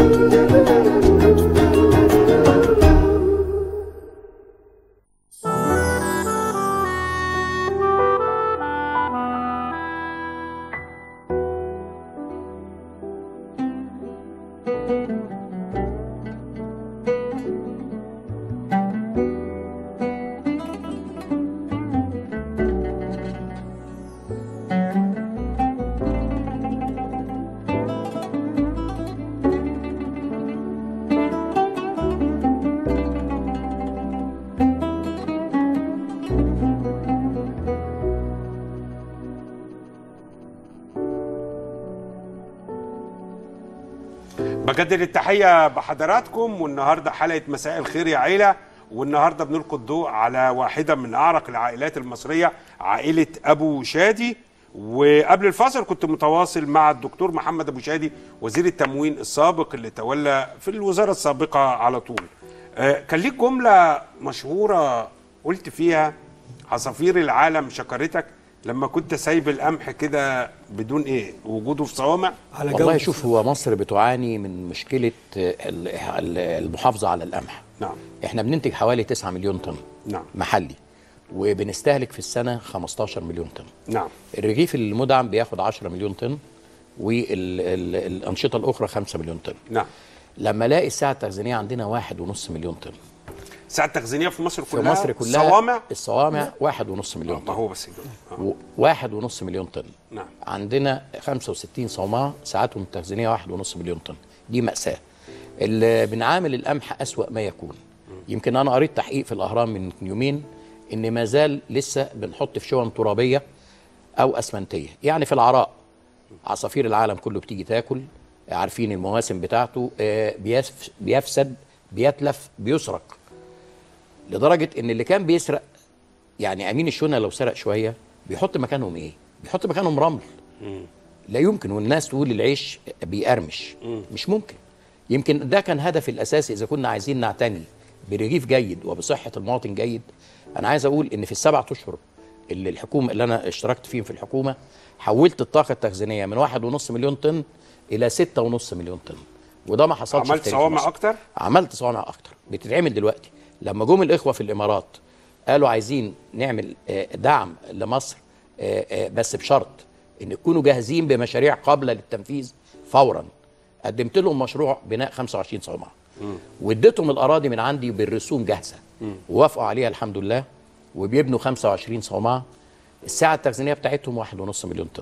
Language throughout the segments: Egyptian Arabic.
بجدد التحية بحضراتكم والنهاردة حلقة مساء الخير يا عيلة والنهاردة بنلقي الضوء على واحدة من أعرق العائلات المصرية عائلة أبو شادي وقبل الفاصل كنت متواصل مع الدكتور محمد أبو شادي وزير التموين السابق اللي تولى في الوزارة السابقة على طول آه، كان ليك جملة مشهورة قلت فيها عصافير العالم شكرتك لما كنت سايب القمح كده بدون ايه وجوده في صوامع على والله جو شوف هو مصر بتعاني من مشكله ال- ال- المحافظه على القمح نعم احنا بننتج حوالي 9 مليون طن نعم محلي وبنستهلك في السنه 15 مليون طن نعم الرغيف المدعم بياخد 10 مليون طن والانشطه الاخرى 5 مليون طن نعم لما الاقي الساعه التخزينيه عندنا واحد ونص مليون طن ساعة تخزينية في مصر في كلها مصر كلها صوامع الصوامع واحد ونص مليون ما طن هو بس كده آه. و- واحد ونص مليون طن نعم. عندنا 65 صومعة ساعاتهم التخزينية واحد ونص مليون طن دي مأساة اللي بنعامل القمح أسوأ ما يكون يمكن أنا قريت تحقيق في الأهرام من يومين إن ما زال لسه بنحط في شون ترابية أو أسمنتية يعني في العراء عصافير العالم كله بتيجي تاكل عارفين المواسم بتاعته آه، بيف- بيفسد بيتلف بيسرق لدرجة إن اللي كان بيسرق يعني امين الشونه لو سرق شويه بيحط مكانهم ايه؟ بيحط مكانهم رمل لا يمكن والناس تقول العيش بيقرمش مش ممكن يمكن ده كان هدف الاساسي اذا كنا عايزين نعتني برغيف جيد وبصحه المواطن جيد انا عايز اقول ان في السبع اشهر اللي الحكومه اللي انا اشتركت فيهم في الحكومه حولت الطاقه التخزينيه من واحد ونص مليون طن الى ستة ونص مليون طن وده ما حصلش في عملت تاريخ صوامع مصر. أكتر؟ عملت صوامع اكتر بتتعمل دلوقتي لما جم الاخوه في الامارات قالوا عايزين نعمل آه، دعم لمصر آه، آه، بس بشرط ان تكونوا جاهزين بمشاريع قابله للتنفيذ فورا قدمت لهم مشروع بناء 25 صومعه واديتهم الاراضي من عندي بالرسوم جاهزه ووافقوا عليها الحمد لله وبيبنوا 25 صومعه الساعه التخزينيه بتاعتهم واحد ونص مليون طن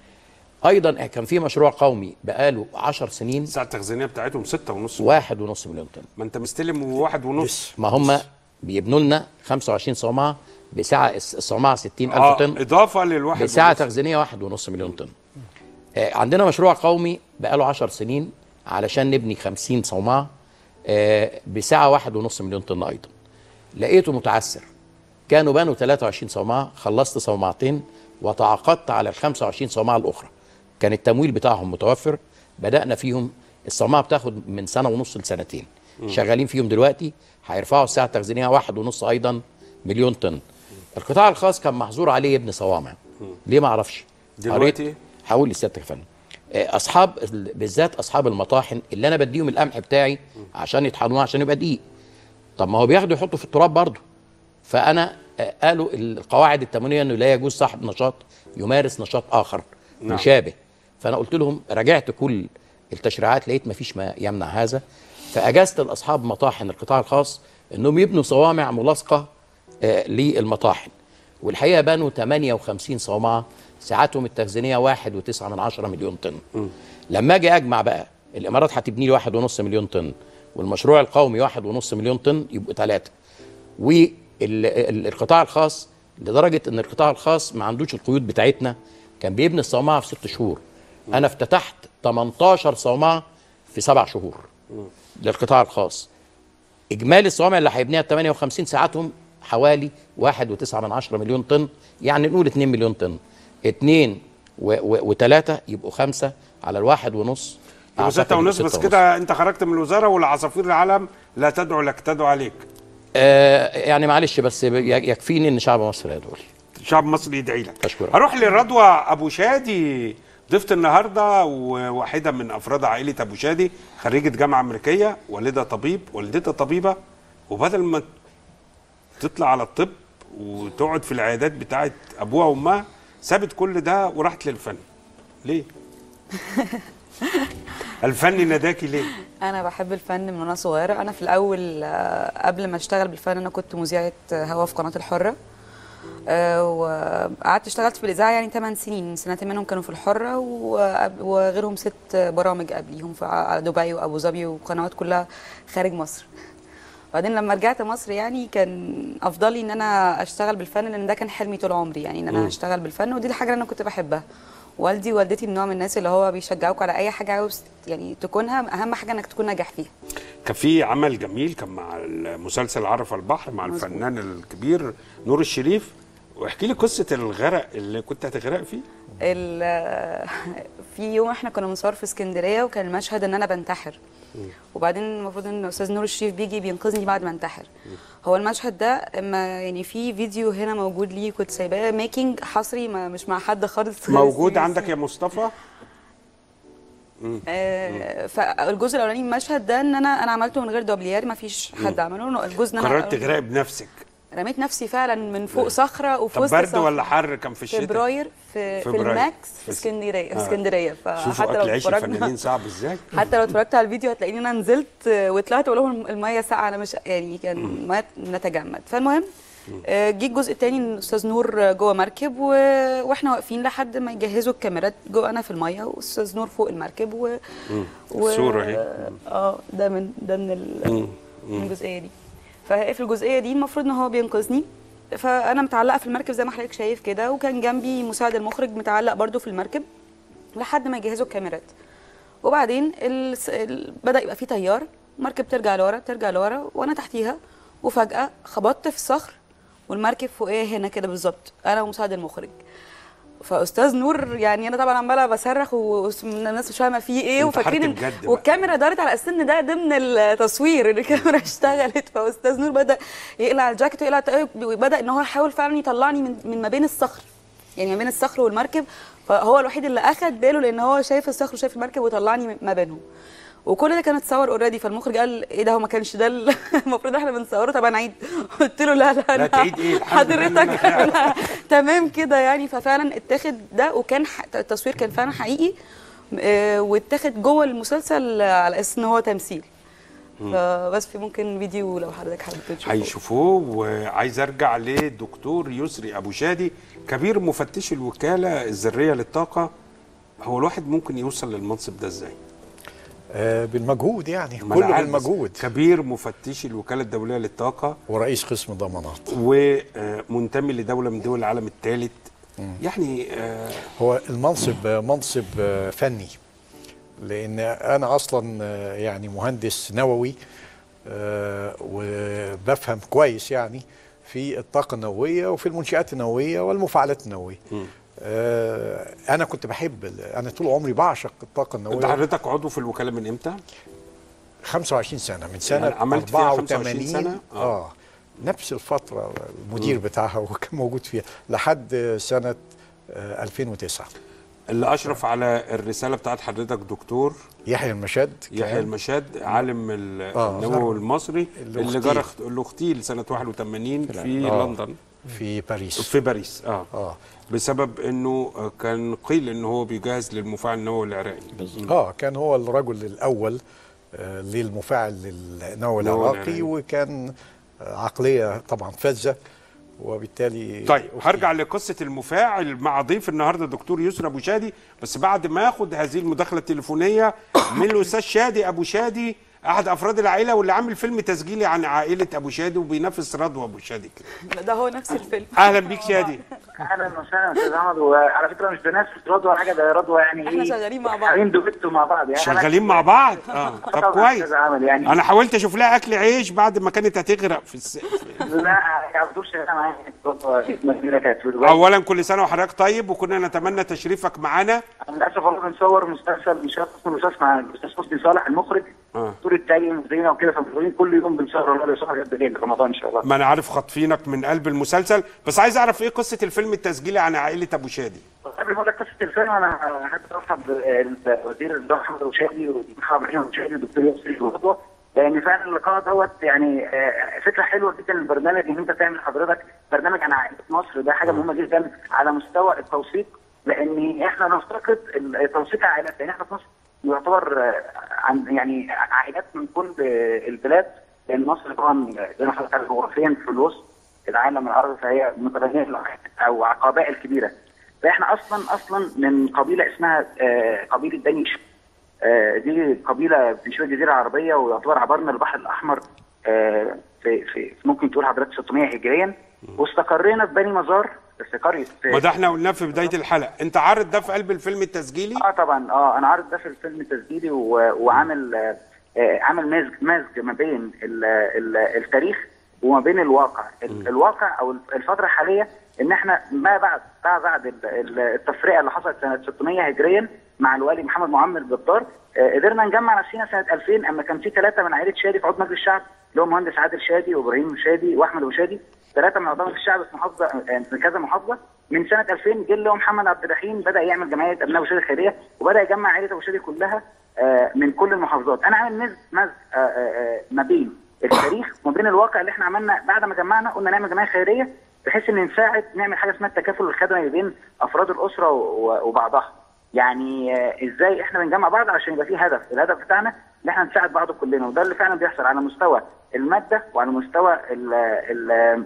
ايضا كان في مشروع قومي بقاله 10 سنين الساعة التخزينية بتاعتهم ستة ونص واحد ونص مليون طن ما انت مستلم واحد ونص ما هم بيبنوا لنا 25 صومعه بسعه الصومعه 60000 اه طن إضافة للواحد بسعه ونص. تخزينيه واحد ونص مليون طن آه، عندنا مشروع قومي بقاله 10 سنين علشان نبني 50 صومعه آه، بسعه واحد ونص مليون طن ايضا لقيته متعثر كانوا بنوا 23 صومعه خلصت صومعتين وتعاقدت على ال 25 صومعه الاخرى كان التمويل بتاعهم متوفر بدانا فيهم الصومعه بتاخد من سنه ونص لسنتين شغالين فيهم دلوقتي هيرفعوا السعه التخزينيه واحد ونص ايضا مليون طن القطاع الخاص كان محظور عليه يبني صوامع ليه ما اعرفش دلوقتي؟ قريت- هقول لسيادتك يا فندم آه، اصحاب ال- بالذات اصحاب المطاحن اللي انا بديهم القمح بتاعي عشان يطحنوه عشان يبقى دقيق طب ما هو بياخدوا يحطوا في التراب برضه فانا آه، قالوا القواعد التموينيه انه لا يجوز صاحب نشاط يمارس نشاط اخر نعم. مشابه فانا قلت لهم راجعت كل التشريعات لقيت ما فيش ما يمنع هذا فاجزت لاصحاب مطاحن القطاع الخاص انهم يبنوا صوامع ملاصقه آه، للمطاحن والحقيقه بنوا 58 صومعه ساعاتهم التخزينيه واحد وتسعة من عشرة مليون طن لما اجي اجمع بقى الامارات هتبني لي واحد ونص مليون طن والمشروع القومي واحد ونص مليون طن يبقوا ثلاثه والقطاع الخاص لدرجه ان القطاع الخاص ما عندوش القيود بتاعتنا كان بيبني الصومعه في ست شهور انا افتتحت 18 صومعه في سبع شهور للقطاع الخاص اجمالي الصوامع اللي هيبنيها 58 ساعتهم حوالي 1.9 من عشرة مليون طن يعني نقول 2 مليون طن 2 و3 يبقوا 5 على الواحد ونص يبقى أعتقد ستة ونص ستة بس كده انت خرجت من الوزارة والعصافير العالم لا تدعو لك تدعو عليك آه يعني معلش بس يكفيني ان شعب مصر يدعو لي شعب مصر يدعي لك أشكرك. هروح لرضوى ابو شادي ضيفة النهارده وواحده من افراد عائله ابو شادي خريجه جامعه امريكيه والدها طبيب والدتها طبيبه وبدل ما تطلع على الطب وتقعد في العيادات بتاعت ابوها وامها سابت كل ده وراحت للفن ليه الفن ناداكي ليه انا بحب الفن من وانا صغيره انا في الاول آه، قبل ما اشتغل بالفن انا كنت مذيعه هوا في قناه الحره آه، وقعدت اشتغلت في الاذاعه يعني 8 سنين سنتين منهم كانوا في الحره و- وغيرهم ست برامج قبليهم في ع- دبي وابو ظبي وقنوات كلها خارج مصر بعدين لما رجعت مصر يعني كان افضل لي ان انا اشتغل بالفن لان ده كان حلمي طول عمري يعني ان انا اشتغل بالفن ودي الحاجه اللي انا كنت بحبها والدي ووالدتي من نوع من الناس اللي هو بيشجعوك على اي حاجه عاوز يعني تكونها اهم حاجه انك تكون ناجح فيها كان في عمل جميل كان مع المسلسل عرف البحر مع مظبوط. الفنان الكبير نور الشريف واحكي لي قصه الغرق اللي كنت هتغرق فيه ال- في يوم احنا كنا بنصور في اسكندريه وكان المشهد ان انا بنتحر وبعدين المفروض ان استاذ نور الشريف بيجي بينقذني بعد ما انتحر هو المشهد ده اما يعني في فيديو هنا موجود ليه كنت سايباه ميكنج حصري ما مش مع حد خالص موجود عندك يا مصطفى آه، فالجزء الاولاني من المشهد ده ان انا انا عملته من غير دوبلير ما فيش حد عمله الجزء ان انا قررت تغرق بنفسك رميت نفسي فعلا من فوق صخره وفي طب وسط برد صخرة. ولا حر كان في الشتاء فبراير في في فبراير. الماكس في في س- اسكندريه في آه. اسكندريه شوفوا فحتى اكل لو عيش اتفرجنا الفنانين صعب ازاي حتى لو اتفرجت على الفيديو هتلاقيني انا نزلت آه، وطلعت اقول لهم الميه ساقعه انا مش يعني كان الميه نتجمد فالمهم آه، جه الجزء الثاني الاستاذ نور آه، جوه مركب و... واحنا واقفين لحد ما يجهزوا الكاميرات جوه انا في الميه واستاذ نور فوق المركب و... و... الصورة اهي. اه ده من ده من, ال... من الجزئيه دي ففي الجزئيه دي المفروض ان هو بينقذني فانا متعلقه في المركب زي ما حضرتك شايف كده وكان جنبي مساعد المخرج متعلق برضو في المركب لحد ما يجهزوا الكاميرات وبعدين ال... ال... بدا يبقى في تيار المركب ترجع لورا ترجع لورا وانا تحتيها وفجاه خبطت في الصخر والمركب فوقيه هنا كده بالظبط انا ومساعد المخرج فاستاذ نور يعني انا طبعا عماله بصرخ والناس مش فاهمه فيه ايه انتحرت وفاكرين إن- بجد بقى. والكاميرا دارت على اساس ان ده ضمن التصوير ان الكاميرا اشتغلت فاستاذ نور بدا يقلع الجاكيت ويقلع الطاقية وبدا ان هو يحاول فعلا يطلعني من من ما بين الصخر يعني ما بين الصخر والمركب فهو الوحيد اللي اخد باله لان هو شايف الصخر وشايف المركب وطلعني ما بينهم وكل ده كان اتصور اوريدي فالمخرج قال ايه ده هو ما كانش ده ال- المفروض احنا بنصوره طب انا عيد قلت له لا لا لا أنا تعيد إيه؟ الحمد لله إن أنا حضرتك لا تمام كده يعني ففعلا اتاخد ده وكان ح- التصوير كان فعلا حقيقي آه، واتاخد جوه المسلسل على اساس ان هو تمثيل فبس في ممكن فيديو لو حضرتك حابب تشوفه هيشوفوه وعايز ارجع لدكتور يسري ابو شادي كبير مفتش الوكاله الذريه للطاقه هو الواحد ممكن يوصل للمنصب ده ازاي؟ آه، بالمجهود يعني ما أنا كله عارف، بس بالمجهود كبير مفتشي الوكاله الدوليه للطاقه ورئيس قسم ضمانات ومنتمي لدوله من دول العالم الثالث يعني آه، هو المنصب آه، منصب آه، فني لان انا اصلا آه، يعني مهندس نووي آه، وبفهم كويس يعني في الطاقه النوويه وفي المنشات النوويه والمفاعلات النوويه آه، انا كنت بحب ال- انا طول عمري بعشق الطاقه انت النوويه حضرتك عضو في الوكاله من امتى؟ 25 سنه من سنه يعني عملت فيها 25 سنة؟ آه. اه نفس الفتره المدير بتاعها هو كان موجود فيها لحد سنه آه، 2009 اللي اشرف على الرساله بتاعت حضرتك دكتور يحيى المشاد يحيى كان- المشاد عالم ال- آه، النووي المصري اللي اللي اغتيل. جرى اخت- اللي اغتيل سنه 81 في آه. لندن في باريس في باريس اه اه بسبب انه آه، كان قيل انه هو بيجهز للمفاعل النووي العراقي اه كان هو الرجل الاول آه، للمفاعل النووي النووي العراقي العراقي. وكان آه، عقليه طبعا فذه وبالتالي طيب أغتيل. هرجع لقصه المفاعل مع ضيف النهارده دكتور يسرى ابو شادي بس بعد ما اخد هذه المداخله التليفونيه من الاستاذ شادي ابو شادي احد افراد العائله واللي عامل فيلم تسجيلي عن عائله ابو شادي وبينافس رضوى ابو شادي كده ده هو نفس الفيلم اهلا بيك شادي اهلا وسهلا استاذ احمد وعلى فكره مش بنفس رضوى ولا حاجه ده رضوى يعني احنا ايه شغالين مع بعض. شغالين دويتو مع بعض يعني شغالين مع بعض اه طب طبعاً كويس أستاذ أحمد يعني انا حاولت اشوف لها اكل عيش بعد ما كانت هتغرق في الس... لا على طول شغاله معايا رضوى اسمها جميله كانت في دبي اولا كل سنه وحضرتك طيب وكنا نتمنى تشريفك معانا للاسف والله بنصور مسلسل مش عارف اسمه الاستاذ مع الاستاذ حسني صالح المخرج آه. بطولة التالي زينا وكده فمشغولين كل يوم بنسهر والله بنسهر لغايه بالليل رمضان ان شاء الله ما انا عارف خاطفينك من قلب المسلسل بس عايز اعرف ايه قصه الفيلم التسجيلي عن عائله ابو شادي قبل ما اقول لك قصه الفيلم انا احب ارحب بالوزير الدكتور محمد ابو شادي ومحمد ابراهيم ابو شادي والدكتور يوسف وغدوه لان فعلا اللقاء دوت يعني آه، فكره حلوه جدا للبرنامج ان انت تعمل حضرتك برنامج عن عائله مصر ده حاجه مهمه جدا على مستوى التوثيق لان احنا نفتقد ال- توثيق العائلات لان احنا في مصر يعتبر آه، عن يعني عائلات من كل آه، البلاد لان مصر طبعا زي ما حضرتك عارف جغرافيا في الوسط العالم العربي فهي متبنيه او قبائل كبيره فاحنا اصلا اصلا من قبيله اسمها آه، قبيله بني ش- آه، دي قبيله في شبه الجزيره العربيه ويعتبر عبرنا البحر الاحمر آه، في, في ممكن تقول حضرتك 600 هجريا واستقرينا في بني مزار في قريه ما ده احنا قلناه في بدايه الحلقه انت عارض ده في قلب الفيلم التسجيلي اه طبعا اه انا عارض ده في الفيلم التسجيلي و- وعامل آه، آه، عامل مزج مزج ما بين ال- ال- التاريخ وما بين الواقع ال- الواقع او الفتره الحاليه ان احنا ما بعد ما بعد ال- ال- التفرقه اللي حصلت سنه 600 هجريا مع الوالي محمد معمر الجبار آه، قدرنا نجمع نفسنا سنه 2000 اما كان في ثلاثه من عائله شادي في عضو مجلس الشعب اللي هو مهندس عادل شادي وابراهيم شادي واحمد ابو شادي ثلاثه من اعضاء مجلس الشعب في محافظه آه، في كذا محافظه من سنه 2000 جه اللي هو محمد عبد الرحيم بدا يعمل جمعيه ابناء ابو شادي الخيريه وبدا يجمع عائله ابو شادي كلها آه، من كل المحافظات انا عامل مزج مزج آه، آه، آه، ما بين التاريخ وما بين الواقع اللي احنا عملنا بعد ما جمعنا قلنا نعمل جمعيه خيريه بحيث ان نساعد نعمل حاجه اسمها التكافل الخدمي بين افراد الاسره و- و- وبعضها يعني آه، ازاي احنا بنجمع بعض عشان يبقى في هدف الهدف بتاعنا ان احنا نساعد بعض كلنا وده اللي فعلا بيحصل على مستوى الماده وعلى مستوى ال ال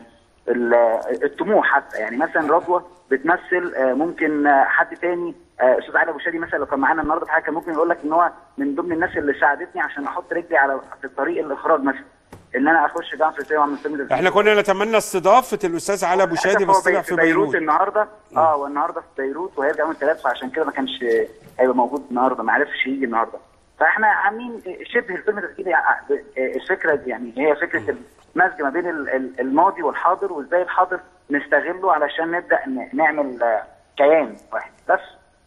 ال- الطموح حتى يعني مثلا رضوى بتمثل آه، ممكن آه، حد تاني آه، استاذ علي ابو شادي مثلا لو كان معانا النهارده في حاجه كان ممكن يقول لك ان هو من ضمن الناس اللي ساعدتني عشان احط رجلي على في طريق الاخراج مثلا ان انا اخش جامعه فرنسيه واعمل فيلم احنا كنا نتمنى استضافه الاستاذ علي ابو شادي للأسف هو بس طلع بي- في بيروت النهارده اه والنهارده في بيروت وهيرجع يوم الثلاث فعشان كده ما كانش هيبقى موجود النهارده ما عرفش يجي النهارده فاحنا عاملين شبه الفيلم التسجيلي ع- الفكره دي يعني هي فكره المزج ما بين ال- ال- الماضي والحاضر وازاي الحاضر نستغله علشان نبدا ن- نعمل آه، كيان واحد بس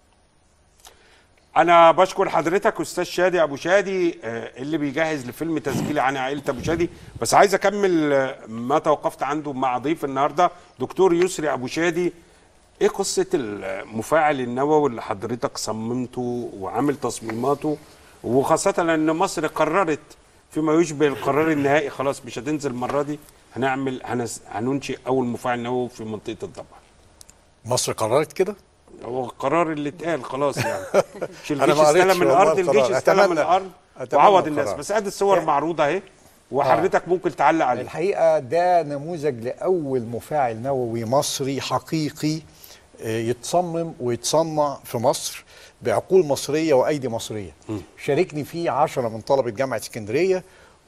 انا بشكر حضرتك استاذ شادي ابو شادي آه، اللي بيجهز لفيلم تسجيلي عن عائله ابو شادي بس عايز اكمل آه، ما توقفت عنده مع ضيف النهارده دكتور يسري ابو شادي ايه قصه المفاعل النووي اللي حضرتك صممته وعامل تصميماته وخاصه لان مصر قررت فيما يشبه القرار النهائي خلاص مش هتنزل المره دي هنعمل هنس- هننشئ اول مفاعل نووي في منطقه الضبع مصر قررت كده هو القرار اللي اتقال خلاص يعني مش أنا الجيش ما قريتش استلم والله الارض الجيش القرار. استلم أتمنى- الارض أتمنى وعوض الناس القرار. بس ادي الصور معروضه اهي وحضرتك ممكن تعلق عليها الحقيقه ده نموذج لاول مفاعل نووي مصري حقيقي آه، يتصمم ويتصنع في مصر بعقول مصريه وايدي مصريه شاركني فيه عشرة من طلبه جامعه اسكندريه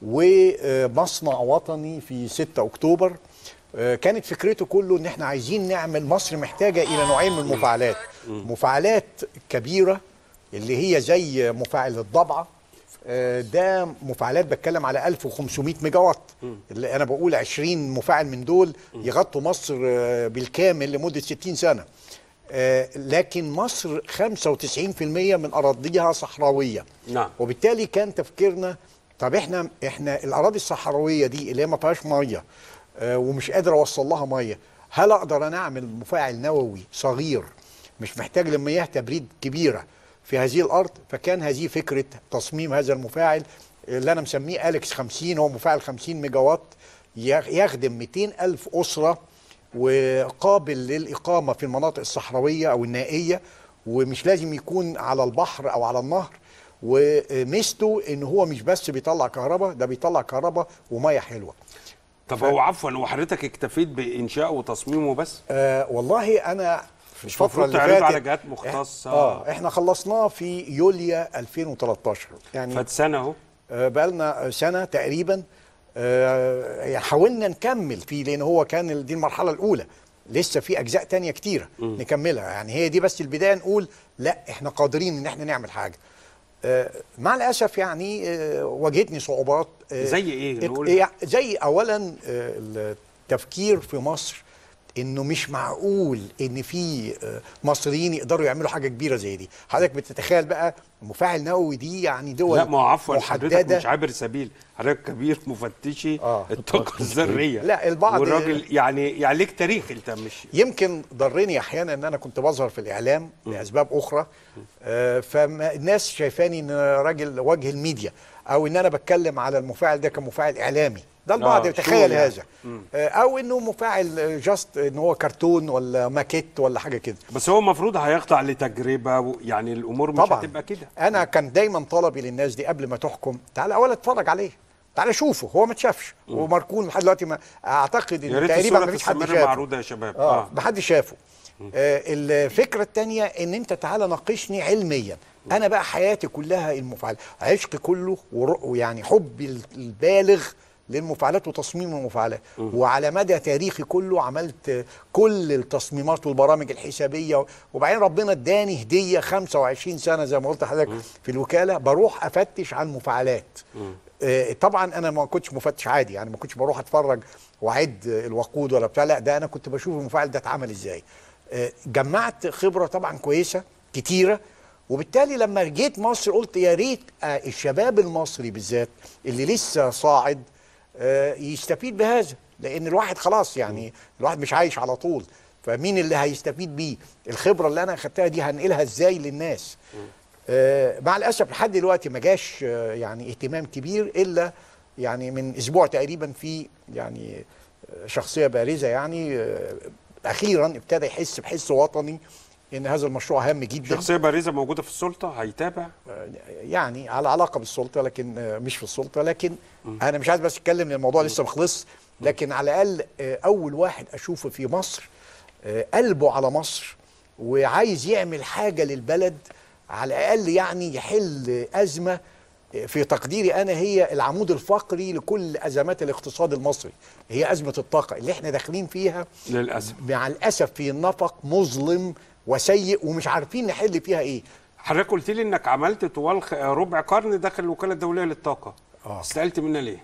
ومصنع وطني في 6 اكتوبر آه، كانت فكرته كله ان احنا عايزين نعمل مصر محتاجه الى نوعين من المفاعلات مفاعلات كبيره اللي هي زي مفاعل الضبعه آه، ده مفاعلات بتكلم على 1500 ميجا وات اللي انا بقول 20 مفاعل من دول يغطوا مصر آه، بالكامل لمده 60 سنه آه، لكن مصر 95% من اراضيها صحراويه نعم. وبالتالي كان تفكيرنا طب احنا احنا الاراضي الصحراويه دي اللي هي ما فيهاش ميه آه، ومش قادر اوصل لها ميه هل اقدر انا اعمل مفاعل نووي صغير مش محتاج لمياه تبريد كبيره في هذه الارض فكان هذه فكره تصميم هذا المفاعل اللي انا مسميه اليكس 50 هو مفاعل 50 ميجا وات يخ- يخدم 200 الف اسره وقابل للاقامه في المناطق الصحراويه او النائيه ومش لازم يكون على البحر او على النهر وميزته ان هو مش بس بيطلع كهرباء ده بيطلع كهرباء وميه حلوه طب هو عفوا هو حضرتك اكتفيت بانشائه وتصميمه بس آه والله انا في مش الفتره المفروض اللي تعرضه فاتت على جهات مختصة؟ اه احنا خلصناه في يوليو 2013 يعني فات سنه اهو آه، بقالنا سنه تقريبا آه، يعني حاولنا نكمل فيه لان هو كان دي المرحله الاولى لسه في اجزاء تانية كتيره نكملها يعني هي دي بس البدايه نقول لا احنا قادرين ان احنا نعمل حاجه آه، مع الاسف يعني آه، واجهتني صعوبات آه، زي إيه؟ ات- نقول. إيه، زي اولا آه، التفكير في مصر انه مش معقول ان في آه، مصريين يقدروا يعملوا حاجه كبيره زي دي حضرتك بتتخيل بقى مفاعل نووي دي يعني دول لا ما هو عفوا حضرتك محدده مش عابر سبيل حضرتك كبير مفتشي آه. الطاقه الذريه لا، البعض- والراجل يعني يعني ليك تاريخ انت مش يمكن ضرني احيانا ان انا كنت بظهر في الاعلام لاسباب اخرى آه، فالناس شايفاني ان أنا راجل وجه الميديا او ان انا بتكلم على المفاعل ده كمفاعل اعلامي ده البعض آه، يتخيل شغل يعني. هذا آه، او انه مفاعل جاست ان هو كرتون ولا ماكيت ولا حاجه كده بس هو المفروض هيخضع لتجربه و- يعني الامور مش طبعا هتبقى كده انا كان دايما طلبي للناس دي قبل ما تحكم تعالى اولا اتفرج عليه تعالى شوفه هو ما اتشافش ومركون لحد دلوقتي ما اعتقد يا ان ريت تقريبا الصوره ما فيش حد تستمر شافه معروضه يا شباب اه ما حدش شافه آه الفكره الثانيه ان انت تعالى ناقشني علميا انا بقى حياتي كلها المفاعل عشق كله ور- ويعني حبي البالغ للمفاعلات وتصميم المفاعلات وعلى مدى تاريخي كله عملت آه، كل التصميمات والبرامج الحسابيه وبعدين ربنا اداني هديه 25 سنه زي ما قلت لحضرتك في الوكاله بروح افتش عن مفاعلات آه، طبعا انا ما كنتش مفتش عادي يعني ما كنتش بروح اتفرج واعد الوقود ولا بتاع لا ده انا كنت بشوف المفاعل ده اتعمل ازاي آه، جمعت خبره طبعا كويسه كتيره وبالتالي لما جيت مصر قلت يا ريت آه، الشباب المصري بالذات اللي لسه صاعد آه، يستفيد بهذا لان الواحد خلاص يعني الواحد مش عايش على طول فمين اللي هيستفيد بيه الخبره اللي انا اخدتها دي هنقلها ازاي للناس آه، مع الاسف لحد دلوقتي ما جاش آه، يعني اهتمام كبير الا يعني من اسبوع تقريبا في يعني آه، شخصيه بارزه يعني آه، اخيرا ابتدى يحس بحس وطني ان هذا المشروع هام جدا شخصيه بارزه موجوده في السلطه هيتابع يعني على علاقه بالسلطه لكن آه، مش في السلطه لكن انا مش عايز بس اتكلم لان الموضوع لسه ما خلصش لكن على الاقل آه، اول واحد اشوفه في مصر آه، قلبه على مصر وعايز يعمل حاجه للبلد على الاقل يعني يحل ازمه آه، في تقديري انا هي العمود الفقري لكل ازمات الاقتصاد المصري هي ازمه الطاقه اللي احنا داخلين فيها للاسف مع الاسف في نفق مظلم وسيء ومش عارفين نحل فيها ايه حضرتك قلت لي انك عملت طوال خ- ربع قرن داخل الوكاله الدوليه للطاقه آه. استقلت منها ليه؟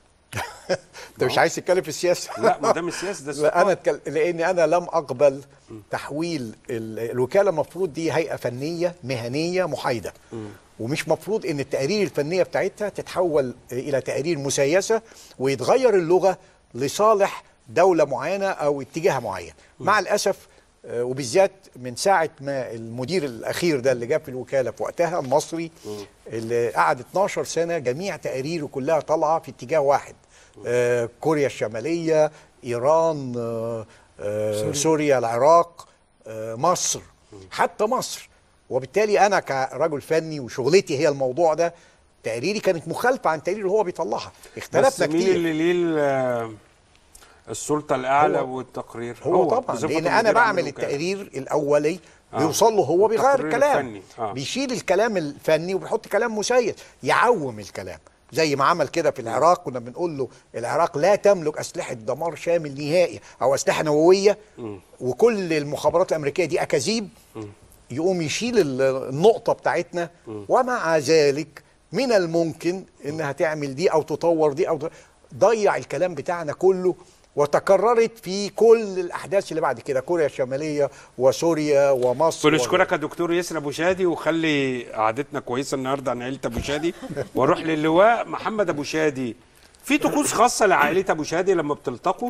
انت مش عايز تتكلم في السياسه لا ما دام السياسه ده لا انا استقال. اتكل... لاني انا لم اقبل تحويل ال... الوكاله المفروض دي هيئه فنيه مهنيه محايده ومش مفروض ان التقارير الفنيه بتاعتها تتحول الى تقارير مسيسه ويتغير اللغه لصالح دوله معينه او اتجاه معين مع الاسف آه، وبالذات من ساعه ما المدير الاخير ده اللي جاب في الوكاله في وقتها المصري اللي قعد 12 سنه جميع تقاريره كلها طالعه في اتجاه واحد آه، كوريا الشماليه ايران آه، آه، سوريا العراق آه، مصر حتى مصر وبالتالي انا كرجل فني وشغلتي هي الموضوع ده تقريري كانت مخالفه عن التقرير اللي هو بيطلعها بس اختلفنا مين كتير اللي ليه ال- السلطه الاعلى هو- والتقرير هو, طبعا بصفة لان انا المدير عام بعمل الوكالة. التقرير الاولي آه. بيوصل له هو بيغير التقرير الكلام الفني. آه. بيشيل الكلام الفني وبيحط كلام مسيس يعوم الكلام زي ما عمل كده في العراق كنا بنقول له العراق لا تملك اسلحه دمار شامل نهائي او اسلحه نوويه وكل المخابرات الامريكيه دي اكاذيب يقوم يشيل ال- النقطه بتاعتنا ومع ذلك من الممكن انها تعمل دي او تطور دي او ت- ضيع الكلام بتاعنا كله وتكررت في كل الاحداث اللي بعد كده كوريا الشماليه وسوريا ومصر بنشكرك يا دكتور ياسر ابو شادي وخلي قعدتنا كويسه النهارده عن عيله ابو شادي واروح للواء محمد ابو شادي في طقوس خاصه لعائله ابو شادي لما بتلتقوا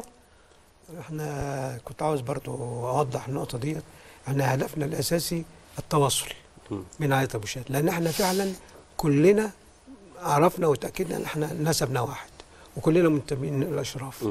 احنا كنت عاوز برضو اوضح النقطه ديت احنا هدفنا الاساسي التواصل من عائله ابو شاد لان احنا فعلا كلنا عرفنا وتاكدنا ان احنا نسبنا واحد وكلنا منتمين للاشراف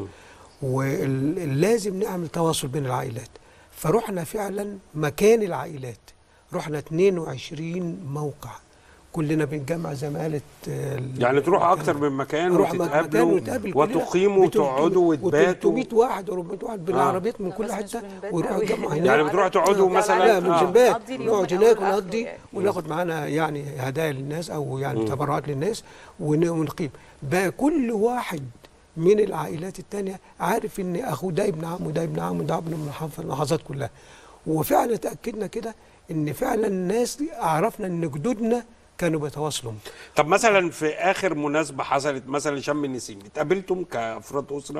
ولازم نعمل تواصل بين العائلات فرحنا فعلا مكان العائلات رحنا 22 موقع كلنا بنجمع زي ما قالت آه، يعني تروح المكان. اكتر من مكان نروح مكان وتتقابلوا ونتقابل كلنا وتقيموا بتلت- وتقعدوا وتباتوا 300 واحد و400 واحد بالعربيات من لا، كل بس مش حته بنبات ويروحوا قوي. يجمعوا هناك يعني بتروحوا تقعدوا لا، مثلا لا مش آه. بنبات نقضي اليوم نقعد من هناك أوله لآخره ونقضي يعني. وناخد معانا يعني هدايا للناس او يعني تبرعات للناس ون- ونقيم بقى كل واحد من العائلات التانية عارف ان اخوه ده ابن عمه ده ابن عمه ده ابن محافظ المحافظات كلها وفعلا تاكدنا كده ان فعلا الناس دي عرفنا ان جدودنا كانوا بيتواصلوا طب مثلا في اخر مناسبه حصلت مثلا شم النسيم اتقابلتم كافراد اسره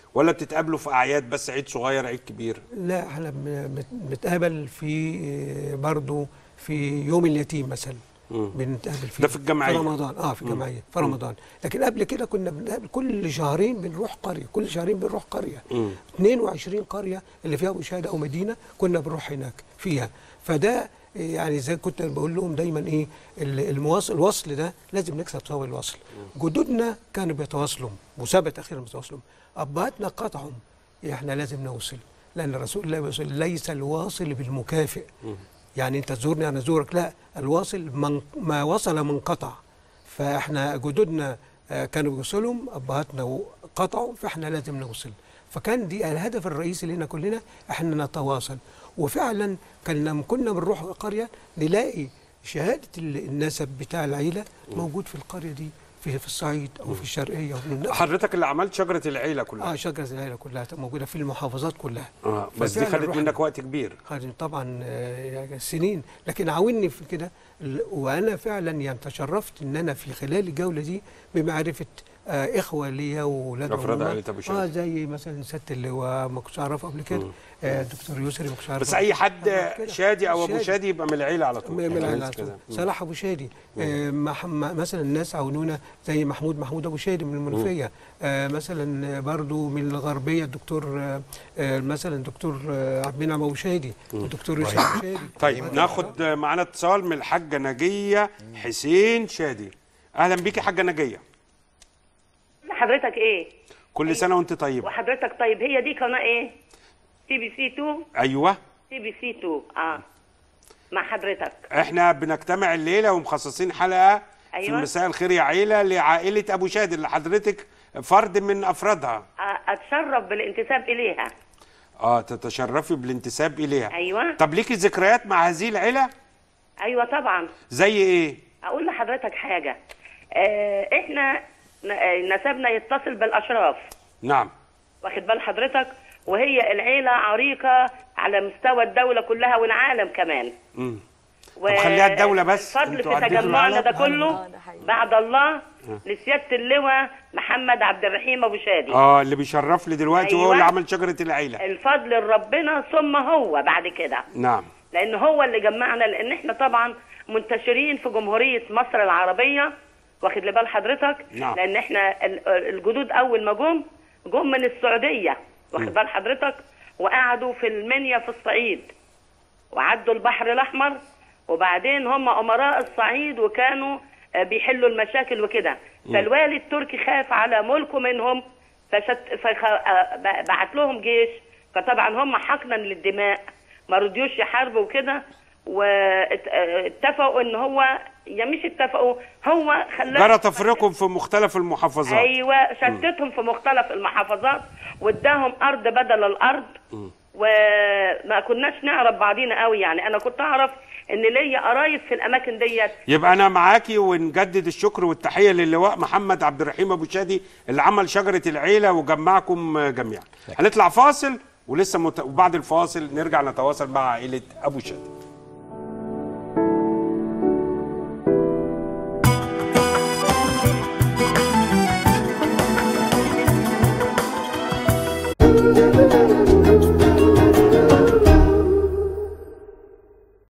ولا بتتقابلوا في اعياد بس عيد صغير عيد كبير لا احنا بن- بت- بنتقابل في آه، برضو في يوم اليتيم مثلا بنتقابل فيه ده في الجمعية. في رمضان اه في الجمعيه في رمضان لكن قبل كده كنا بنتقابل كل شهرين بنروح قريه كل شهرين بنروح قريه 22 قريه اللي فيها ابو شهاده او مدينه كنا بنروح هناك فيها فده يعني زي كنت بقول لهم دايما ايه ال- المواصل الوصل ده لازم نكسب صواب الوصل جدودنا كانوا بيتواصلوا وثبت اخيرا بيتواصلوا ابهاتنا قطعهم احنا لازم نوصل لان الرسول الله بيقول ليس الواصل بالمكافئ يعني انت تزورني انا ازورك لا الواصل من ما وصل من قطع فاحنا جدودنا آه، كانوا بيوصلهم ابهاتنا قطعوا فاحنا لازم نوصل فكان دي الهدف الرئيسي لنا كلنا احنا نتواصل وفعلا كان لما كنا بنروح قريه نلاقي شهاده ال- النسب بتاع العيله موجود في القريه دي في في الصعيد او في الشرقيه أو في حضرتك اللي عملت شجره العيله كلها اه شجره العيله كلها موجوده في المحافظات كلها آه. بس دي ففعلاً خدت رحنا- منك وقت كبير خارج طبعا آه، يعني سنين لكن عاوني في كده ال- وانا فعلا يعني تشرفت ان انا في خلال الجوله دي بمعرفه آه اخوه ليا واولاد أفراد وأمهات. عائلة أبو شهاب. اه زي مثلا سياده اللواء ما كنتش اعرفه قبل كده آه دكتور يسري ما كنتش اعرفه بس اي حد أبعد كده. شادي او ابو شادي يبقى من العيله على طول من يعني العيلة بس على طول. كده. مم. صلاح ابو شادي آه مح- م- مثلا الناس عاونونا زي محمود محمود ابو شادي من المنوفيه آه مثلا برضو من الغربيه الدكتور آه آه مثلا الدكتور آه عبد المنعم ابو شادي والدكتور يوسف ابو شادي طيب ناخد معانا اتصال من الحاجه نجيه حسين شادي اهلا بيكي حاجه نجيه حضرتك ايه كل سنه وانت طيبه وحضرتك طيب هي دي قناه ايه سي بي سي 2 ايوه سي بي سي 2 اه مع حضرتك احنا بنجتمع الليله ومخصصين حلقه في أيوة. مساء الخير يا عيله لعائله ابو شادي اللي حضرتك فرد من افرادها آه اتشرف بالانتساب اليها اه تتشرفي بالانتساب اليها أيوة. طب ليكي ذكريات مع هذه العيله ايوه طبعا زي ايه اقول لحضرتك حاجه آه احنا ن- آه، نسبنا يتصل بالاشراف نعم واخد بال حضرتك وهي العيله عريقه على مستوى الدوله كلها والعالم كمان مم. و- طب خليها الدولة بس. الفضل انتوا في عديتوا تجمعنا ده العالم. كله آه، ده حقيقي. بعد الله لسياده اللواء محمد عبد الرحيم ابو شادي اه اللي بيشرف لي دلوقتي وهو أيوة. اللي عمل شجره العيله الفضل لربنا ثم هو بعد كده نعم لان هو اللي جمعنا لان احنا طبعا منتشرين في جمهوريه مصر العربيه واخد لي بال حضرتك نعم. لان احنا ال- الجدود اول ما جم جم من السعوديه واخد بال حضرتك وقعدوا في المنيا في الصعيد وعدوا البحر الاحمر وبعدين هم امراء الصعيد وكانوا آه، بيحلوا المشاكل وكده فالوالي التركي خاف على ملكه منهم فشت فخ... آه، ب- بعت لهم جيش فطبعا هم حقنا للدماء ما رضيوش يحاربوا وكده واتفقوا ان هو يا مش اتفقوا هو خلاهم جرى تفريقهم في مختلف المحافظات ايوه شتتهم في مختلف المحافظات واداهم ارض بدل الارض وما كناش نعرف بعضينا قوي يعني انا كنت اعرف ان ليا قرايب في الاماكن ديت يبقى انا معاكي ونجدد الشكر والتحيه للواء محمد عبد الرحيم ابو شادي اللي عمل شجره العيله وجمعكم جميعا هنطلع فاصل ولسه مت... وبعد الفاصل نرجع نتواصل مع عائله ابو شادي